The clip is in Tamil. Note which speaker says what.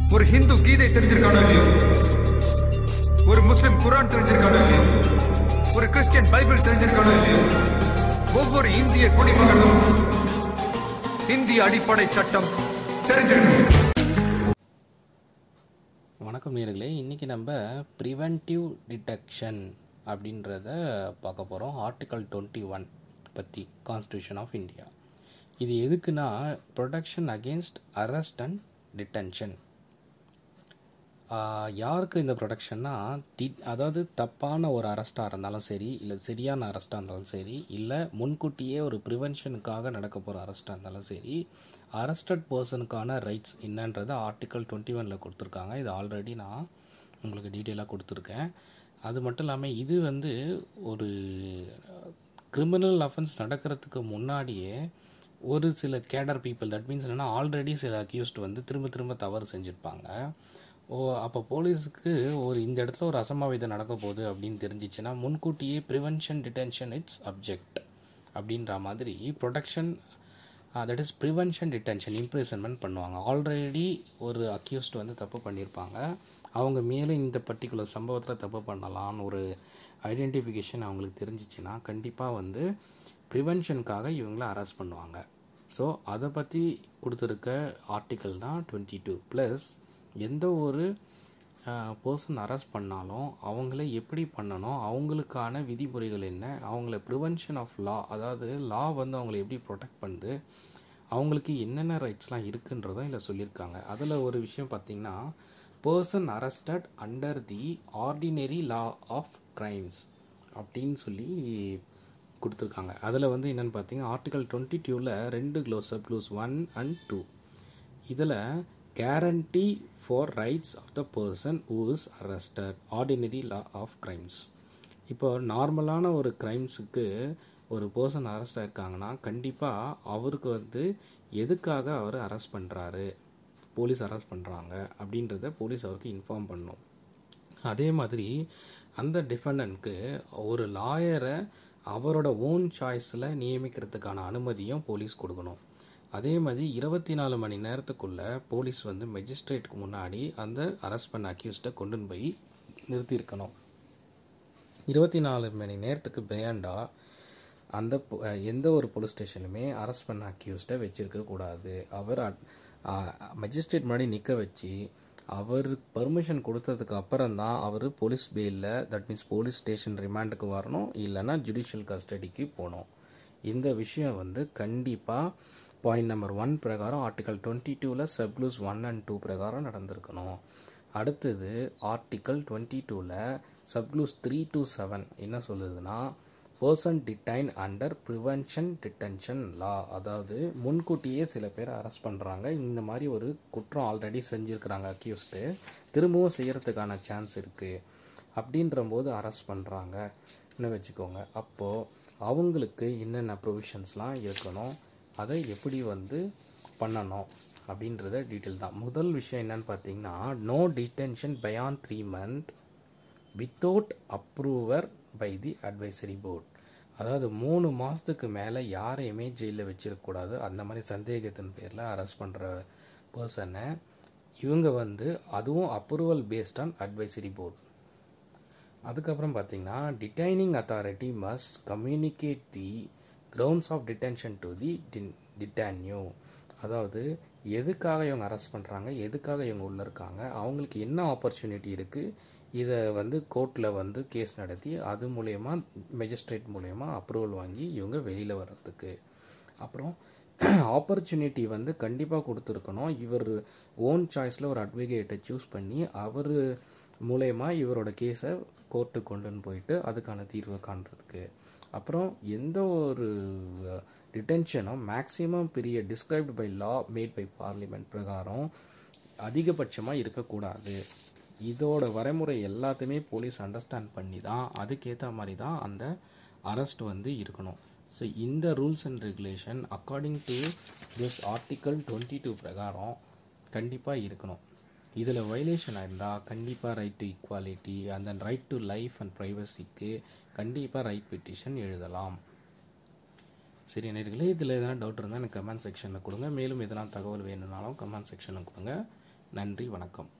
Speaker 1: ஒரு ஹிந்து கீதை தெரிஞ்சிருக்கானோ இல்லையோ ஒரு முஸ்லிம் குரான் தெரிஞ்சிருக்கானோ இல்லையோ ஒரு கிறிஸ்டியன் பைபிள் தெரிஞ்சிருக்கானோ இல்லையோ ஒவ்வொரு இந்திய குடிமகனும் இந்திய அடிப்படை சட்டம் தெரிஞ்சிருக்கணும்
Speaker 2: வணக்கம் நேர்களே இன்றைக்கி நம்ம ப்ரிவென்டிவ் டிடெக்ஷன் அப்படின்றத பார்க்க போகிறோம் ஆர்டிகல் டுவெண்ட்டி ஒன் பற்றி கான்ஸ்டியூஷன் ஆஃப் இந்தியா இது எதுக்குன்னா protection against arrest and detention யாருக்கு இந்த ப்ரொடெக்ஷன்னா டி அதாவது தப்பான ஒரு அரெஸ்ட்டாக இருந்தாலும் சரி இல்லை சரியான அரெஸ்ட்டாக இருந்தாலும் சரி இல்லை முன்கூட்டியே ஒரு ப்ரிவென்ஷனுக்காக நடக்க போகிற அரெஸ்ட்டாக இருந்தாலும் சரி அரெஸ்டட் பர்சனுக்கான ரைட்ஸ் என்னன்றதை ஆர்டிக்கல் டுவெண்ட்டி ஒனில் கொடுத்துருக்காங்க இது ஆல்ரெடி நான் உங்களுக்கு டீட்டெயிலாக கொடுத்துருக்கேன் அது மட்டும் இல்லாமல் இது வந்து ஒரு கிரிமினல் அஃபென்ஸ் நடக்கிறதுக்கு முன்னாடியே ஒரு சில கேடர் பீப்புள் தட் மீன்ஸ் என்னென்னா ஆல்ரெடி சில அக்யூஸ்ட் வந்து திரும்ப திரும்ப தவறு செஞ்சுருப்பாங்க ஓ அப்போ போலீஸுக்கு ஒரு இந்த இடத்துல ஒரு அசம்பாவிதம் நடக்க போகுது அப்படின்னு தெரிஞ்சிச்சுன்னா முன்கூட்டியே ப்ரிவென்ஷன் டிடென்ஷன் இட்ஸ் அப்ஜெக்ட் அப்படின்ற மாதிரி protection that is prevention detention imprisonment பண்ணுவாங்க ஆல்ரெடி ஒரு அக்யூஸ்ட் வந்து தப்பு பண்ணியிருப்பாங்க அவங்க மேலும் இந்த பர்டிகுலர் சம்பவத்தில் தப்பு பண்ணலாம்னு ஒரு ஐடென்டிஃபிகேஷன் அவங்களுக்கு தெரிஞ்சிச்சுன்னா கண்டிப்பாக வந்து ப்ரிவென்ஷனுக்காக இவங்கள அரெஸ்ட் பண்ணுவாங்க ஸோ அதை பற்றி கொடுத்துருக்க ஆர்டிக்கல் தான் டுவெண்ட்டி டூ ப்ளஸ் எந்த ஒரு பர்சன் அரெஸ்ட் பண்ணாலும் அவங்கள எப்படி பண்ணணும் அவங்களுக்கான விதிமுறைகள் என்ன அவங்கள ப்ரிவென்ஷன் ஆஃப் லா அதாவது லா வந்து அவங்கள எப்படி ப்ரொடெக்ட் பண்ணுது அவங்களுக்கு என்னென்ன ரைட்ஸ்லாம் இருக்குன்றதும் இதில் சொல்லியிருக்காங்க அதில் ஒரு விஷயம் பார்த்திங்கன்னா person arrested under the ordinary law of crimes அப்படின்னு சொல்லி கொடுத்துருக்காங்க அதில் வந்து என்னென்னு பார்த்தீங்கன்னா ஆர்டிகல் டுவெண்ட்டி டூவில் ரெண்டு clause sub clause one and two இதில் guarantee for rights of the person who is arrested ordinary law of crimes இப்போ நார்மலான ஒரு கிரைம்ஸுக்கு ஒரு பர்சன் அரெஸ்ட் ஆயிருக்காங்கன்னா கண்டிப்பாக அவருக்கு வந்து எதுக்காக அவர் அரெஸ்ட் பண்ணுறாரு போலீஸ் அரெஸ்ட் பண்ணுறாங்க அப்படின்றத போலீஸ் அவருக்கு இன்ஃபார்ம் பண்ணும் அதே மாதிரி அந்த டிஃபெண்டன்ட்க்கு ஒரு லாயரை அவரோட ஓன் சாய்ஸில் நியமிக்கிறதுக்கான அனுமதியும் போலீஸ் கொடுக்கணும் அதே மாதிரி இருபத்தி நாலு மணி நேரத்துக்குள்ளே போலீஸ் வந்து மெஜிஸ்ட்ரேட்டுக்கு முன்னாடி அந்த அரெஸ்ட் பண்ண அக்யூஸ்டை கொண்டு போய் நிறுத்தியிருக்கணும் இருபத்தி நாலு மணி நேரத்துக்கு பியாண்டா அந்த எந்த ஒரு போலீஸ் ஸ்டேஷனுமே அரெஸ்ட் பண்ண அக்யூஸ்டை வச்சிருக்க கூடாது அவர் மெஜிஸ்ட்ரேட் முன்னாடி நிற்க வச்சு அவர் பர்மிஷன் கொடுத்ததுக்கு அப்புறம் தான் அவர் போலீஸ் பெயிலில் தட் மீன்ஸ் போலீஸ் ஸ்டேஷன் ரிமாண்டுக்கு வரணும் இல்லைன்னா ஜுடிஷியல் கஸ்டடிக்கு போகணும் இந்த விஷயம் வந்து கண்டிப்பாக பாயிண்ட் நம்பர் ஒன் பிரகாரம் ஆர்டிகல் டுவெண்ட்டி டூவில் சப்ளூஸ் ஒன் அண்ட் டூ பிரகாரம் நடந்திருக்கணும் அடுத்தது ஆர்டிக்கல் டுவெண்ட்டி டூவில் சப்ளூஸ் த்ரீ டூ செவன் என்ன சொல்லுதுன்னா person detain under prevention detention law அதாவது முன்கூட்டியே சில பேர் அரெஸ்ட் பண்ணுறாங்க இந்த மாதிரி ஒரு குற்றம் ஆல்ரெடி செஞ்சுருக்கிறாங்க அக்யூஸ்டு திரும்பவும் செய்கிறதுக்கான சான்ஸ் இருக்குது அப்படின்ற போது அரெஸ்ட் பண்ணுறாங்கன்னு வச்சுக்கோங்க அப்போது அவங்களுக்கு என்னென்ன ப்ரொவிஷன்ஸ்லாம் இருக்கணும் அதை எப்படி வந்து பண்ணணும் அப்படின்றத டீட்டெயில் தான் முதல் விஷயம் என்னன்னு பார்த்தீங்கன்னா no detention beyond three month without approver by the advisory board அதாவது மூணு மாதத்துக்கு மேலே யாரையுமே ஜெயிலில் வச்சிருக்கக்கூடாது அந்த மாதிரி சந்தேகத்தின் பேரில் அரெஸ்ட் பண்ணுற பர்சனை இவங்க வந்து அதுவும் approval based on advisory board அதுக்கப்புறம் பார்த்தீங்கன்னா detaining authority must communicate the grounds of detention to the detenu அதாவது எதுக்காக இவங்க அரெஸ்ட் பண்ணுறாங்க எதுக்காக இவங்க உள்ளே இருக்காங்க அவங்களுக்கு என்ன ஆப்பர்ச்சுனிட்டி இருக்குது இதை வந்து கோர்ட்டில் வந்து கேஸ் நடத்தி அது மூலயமா மெஜிஸ்ட்ரேட் மூலயமா அப்ரூவல் வாங்கி இவங்க வெளியில் வர்றதுக்கு அப்புறம் ஆப்பர்ச்சுனிட்டி வந்து கண்டிப்பாக கொடுத்துருக்கணும் இவர் ஓன் சாய்ஸில் ஒரு அட்வொகேட்டை சூஸ் பண்ணி அவர் மூலயமா இவரோட கேஸை கோர்ட்டுக்கு கொண்டுன்னு போயிட்டு அதுக்கான தீர்வை காண்றதுக்கு அப்புறம் எந்த ஒரு டிடென்ஷனும் maximum period described by law made by parliament பிரகாரம் அதிகபட்சமாக இருக்கக்கூடாது இதோட வரைமுறை எல்லாத்தையுமே போலீஸ் அண்டர்ஸ்டாண்ட் பண்ணி தான் அதுக்கேற்ற மாதிரி தான் அந்த அரெஸ்ட் வந்து இருக்கணும் ஸோ இந்த rules and regulation according to this article twenty two பிரகாரம் கண்டிப்பாக இருக்கணும் இதில் வயலேஷன் ஆயிருந்தால் கண்டிப்பாக ரைட் டு ஈக்குவாலிட்டி அந்த ரைட் டு லைஃப் அண்ட் ப்ரைவசிக்கு கண்டிப்பாக ரைட் பெட்டிஷன் எழுதலாம் சரி நேர்களே இதில் எதனா டவுட் இருந்தால் எனக்கு கமெண்ட் செக்ஷனில் கொடுங்க மேலும் எதனா தகவல் வேணும்னாலும் கமெண்ட் செக்ஷனில் கொடுங்க நன்றி வணக்கம்